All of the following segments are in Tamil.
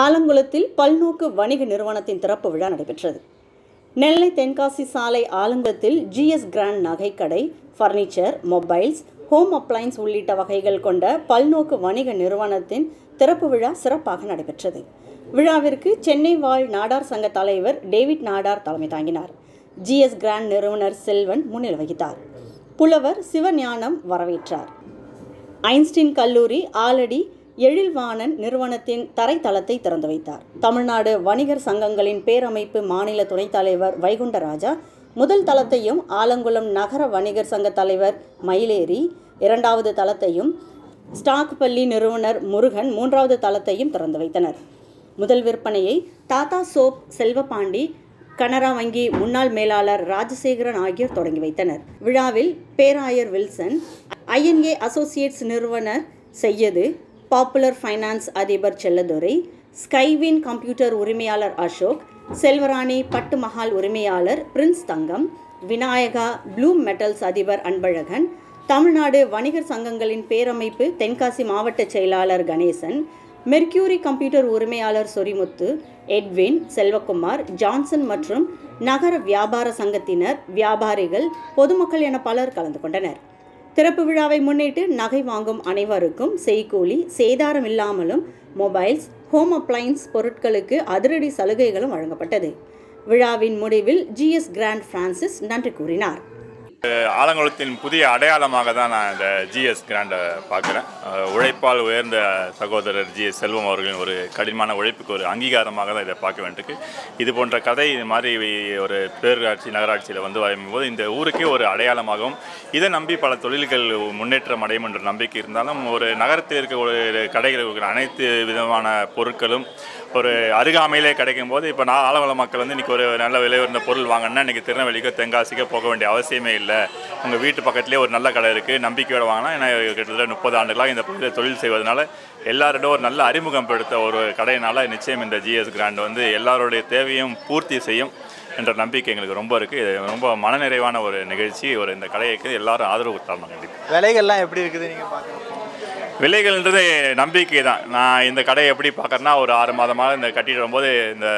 ஆலங்குளத்தில் பல்நோக்கு வணிக நிறுவனத்தின் திறப்பு விழா நடைபெற்றது நெல்லை தென்காசி சாலை ஆலங்குளத்தில் ஜிஎஸ் கிராண்ட் நகைக்கடை ஃபர்னிச்சர் மொபைல்ஸ் ஹோம் அப்ளையன்ஸ் உள்ளிட்ட வகைகள் கொண்ட பல்நோக்கு வணிக நிறுவனத்தின் திறப்பு விழா சிறப்பாக நடைபெற்றது விழாவிற்கு சென்னை வாழ் நாடார் சங்க தலைவர் டேவிட் நாடார் தலைமை தாங்கினார் ஜிஎஸ் கிராண்ட் நிறுவனர் செல்வன் முன்னிலை வகித்தார் புலவர் சிவஞானம் வரவேற்றார் ஐன்ஸ்டீன் கல்லூரி ஆலடி எழில்வாணன் நிறுவனத்தின் தரைத்தளத்தை திறந்து வைத்தார் தமிழ்நாடு வணிகர் சங்கங்களின் பேரமைப்பு மாநில துணைத் தலைவர் வைகுண்டராஜா முதல் தளத்தையும் ஆலங்குளம் நகர வணிகர் சங்க தலைவர் மயிலேறி இரண்டாவது தளத்தையும் ஸ்டாக் பள்ளி நிறுவனர் முருகன் மூன்றாவது தளத்தையும் திறந்து வைத்தனர் முதல் விற்பனையை டாடா சோப் செல்வபாண்டி கனரா வங்கி முன்னாள் மேலாளர் ராஜசேகரன் ஆகியோர் தொடங்கி வைத்தனர் விழாவில் பேராயர் வில்சன் ஐஎன்ஏ அசோசியேட்ஸ் நிறுவனர் செய்யது பாப்புலர் ஃபைனான்ஸ் அதிபர் செல்லதுரை ஸ்கைவின் கம்ப்யூட்டர் உரிமையாளர் அசோக் செல்வராணி பட்டு மஹால் உரிமையாளர் Prince Thangam Vinayaka Bloom Metals அதிபர் அன்பழகன் தமிழ்நாடு வணிகர் சங்கங்களின் பேரமைப்பு தென்காசி மாவட்ட செயலாளர் கணேசன் மெர்க்யூரி கம்ப்யூட்டர் உரிமையாளர் சொரிமுத்து எட்வின் செல்வகுமார் ஜான்சன் மற்றும் நகர வியாபார சங்கத்தினர் வியாபாரிகள் பொதுமக்கள் என பலர் கலந்து கொண்டனர் திறப்பு விழாவை முன்னிட்டு நகை வாங்கும் அனைவருக்கும் செய்கூலி சேதாரம் இல்லாமலும் மொபைல்ஸ் ஹோம் அப்ளையன்ஸ் பொருட்களுக்கு அதிரடி சலுகைகளும் வழங்கப்பட்டது விழாவின் முடிவில் ஜிஎஸ் கிராண்ட் பிரான்சிஸ் நன்றி கூறினார் ஆலங்குளத்தின் புதிய அடையாளமாக தான் நான் இந்த ஜிஎஸ் கிராண்டை பார்க்குறேன் அஹ் உழைப்பால் உயர்ந்த சகோதரர் ஜிஎஸ் செல்வம் அவர்களின் ஒரு கடினமான உழைப்புக்கு ஒரு அங்கீகாரமாக தான் இதை பார்க்க வேண்டியிருக்கு இது போன்ற கதை இது மாதிரி ஒரு பேரூராட்சி நகராட்சியில் வந்து வரும்போது இந்த ஊருக்கே ஒரு அடையாளமாகவும் இதை நம்பி பல தொழில்கள் முன்னேற்றம் அடையும் என்ற நம்பிக்கை இருந்தாலும் ஒரு நகரத்தில் இருக்க ஒரு கடைகளில் இருக்கிற அனைத்து விதமான பொருட்களும் ஒரு அருகாமையிலே கிடைக்கும் போது இப்போ நான் ஆலங்குளம் மக்கள் வந்து இன்றைக்கி ஒரு நல்ல விலை உயர்ந்த பொருள் வாங்கினா இன்றைக்கி திருநெல்வேலிக்கோ தென்காசிக்கோ போக வேண்டிய அவசியமே இல்லை உங்கள் வீட்டு பக்கத்துலேயே ஒரு நல்ல கடை இருக்குது நம்பிக்கையோடு வாங்கினா ஏன்னா கிட்டத்தட்ட முப்பது ஆண்டுகளாக இந்த பகுதியில் தொழில் செய்வதனால எல்லாரோட ஒரு நல்ல அறிமுகம் படுத்த ஒரு கடையினால நிச்சயம் இந்த ஜிஎஸ் கிராண்ட் வந்து எல்லாருடைய தேவையும் பூர்த்தி செய்யும் என்ற நம்பிக்கை எங்களுக்கு ரொம்ப இருக்குது இது ரொம்ப மனநிறைவான ஒரு நிகழ்ச்சி ஒரு இந்த கடைக்கு எல்லாரும் ஆதரவு தரணும் கண்டிப்பாக விலைகள்லாம் எப்படி இருக்குது நீங்கள் பார்க்குறீங்க விலைகள்ன்றது நம்பிக்கை தான் நான் இந்த கடையை எப்படி பார்க்குறேன்னா ஒரு ஆறு மாதமாக இந்த கட்டிட்டு வரும்போது இந்த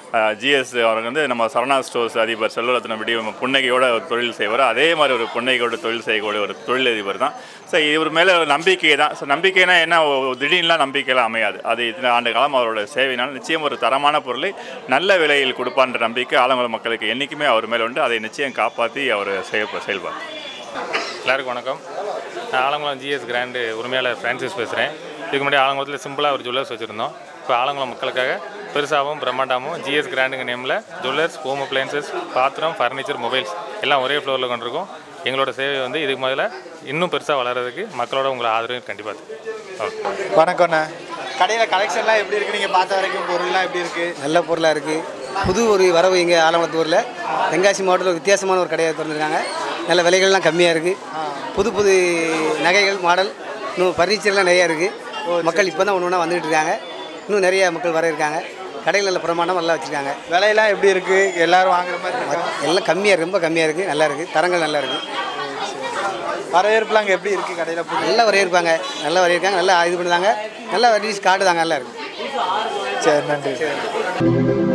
ஜிஎஸ் அவருக்கு வந்து நம்ம சரணா ஸ்டோர்ஸ் அதிபர் செல்வரத்ன விடி புன்னகையோட ஒரு தொழில் செய்வார் அதே மாதிரி ஒரு புன்னகையோட தொழில் செய்யக்கூடிய ஒரு தொழிலதிபர் தான் ஸோ இவர் மேலே ஒரு நம்பிக்கை தான் ஸோ நம்பிக்கைனா என்ன ஒரு திடீர்னுலாம் நம்பிக்கையெல்லாம் அமையாது அது இத்தனை ஆண்டு காலம் அவரோட சேவையினால் நிச்சயம் ஒரு தரமான பொருளை நல்ல விலையில் கொடுப்பான்ற நம்பிக்கை ஆலங்குளம் மக்களுக்கு என்றைக்குமே அவர் மேலே உண்டு அதை நிச்சயம் காப்பாற்றி அவர் செயல் செயல்பார் எல்லாருக்கும் வணக்கம் நான் ஆலங்குளம் ஜிஎஸ் கிராண்டு உரிமையாளர் ஃப்ரான்சிஸ் பேசுகிறேன் இதுக்கு முன்னாடி ஆலங்குளத்தில் சிம்பிளாக ஒரு ஜுவல்லர்ஸ் வச்சுருந்தோம் இப்போ ஆலங்குளம் மக்களுக்காக பெருசாகவும் பிரம்மாண்டமும் ஜிஎஸ் கிராண்டுங்க நேமில் ஜுவல்லர்ஸ் ஹோம் அப்ளையன்சஸ் பாத்திரம் ஃபர்னிச்சர் மொபைல்ஸ் எல்லாம் ஒரே ஃப்ளோரில் கொண்டிருக்கோம் எங்களோட சேவை வந்து இதுக்கு முதல்ல இன்னும் பெருசாக வளர்கிறதுக்கு மக்களோட உங்களை ஆதரவு கண்டிப்பாக ஓகே வணக்கம்ண்ணா கடையில் கலெக்ஷன்லாம் எப்படி இருக்குது நீங்கள் பார்த்த வரைக்கும் பொருள்லாம் எப்படி இருக்குது நல்ல பொருளாக இருக்குது புது ஒரு வரவு இங்கே ஆலங்குளத்தூரில் தென்காசி மாவட்டத்தில் ஒரு வித்தியாசமான ஒரு கடையை திறந்துருக்காங்க நல்ல விலைகள்லாம் கம்மியாக இருக்குது புது புது நகைகள் மாடல் இன்னும் ஃபர்னிச்சர்லாம் நிறையா இருக்குது மக்கள் இப்போ தான் ஒன்று ஒன்றா வந்துட்டு இருக்காங்க இன்னும் நிறைய மக்கள் வர இருக்காங்க கடைகள் நல்ல பிரமாண்டம் நல்லா வச்சுருக்காங்க விலையெல்லாம் எப்படி இருக்குது எல்லாரும் வாங்குற மாதிரி இருக்கா எல்லாம் கம்மியாக ரொம்ப கம்மியாக இருக்குது நல்லா இருக்குது தரங்கள் நல்லா இருக்குது வரவேற்புலாம் அங்கே எப்படி இருக்குது கடையில் நல்லா வரையிருப்பாங்க நல்லா வரையிருக்காங்க நல்லா இது பண்ணுறாங்க நல்லா ரீஸ் காட்டுதாங்க நல்லா இருக்குது சரி நன்றி